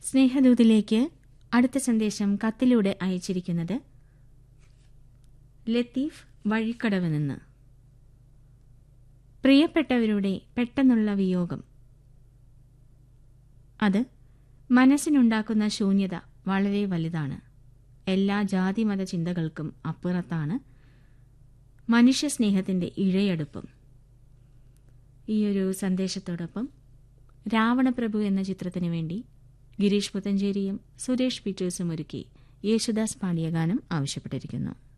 സ്നേഹദൂതിലേക്ക് അടുത്ത സന്ദേശം കത്തിലൂടെ അയച്ചിരിക്കുന്നത് ലത്തീഫ് വഴിക്കടവ് നിന്ന് പ്രിയപ്പെട്ടവരുടെ പെട്ടെന്നുള്ള വിയോഗം അത് മനസ്സിനുണ്ടാക്കുന്ന ശൂന്യത വളരെ വലുതാണ് എല്ലാ ജാതിമത ചിന്തകൾക്കും അപ്പുറത്താണ് മനുഷ്യസ്നേഹത്തിന്റെ ഇഴയടുപ്പം ഈയൊരു സന്ദേശത്തോടൊപ്പം രാവണപ്രഭു എന്ന ചിത്രത്തിനു വേണ്ടി ഗിരീഷ് പുത്തഞ്ചേരിയും സുരേഷ് പീറ്റേഴ്സും ഒരുക്കി യേശുദാസ് പാടിയ ഗാനം ആവശ്യപ്പെട്ടിരിക്കുന്നു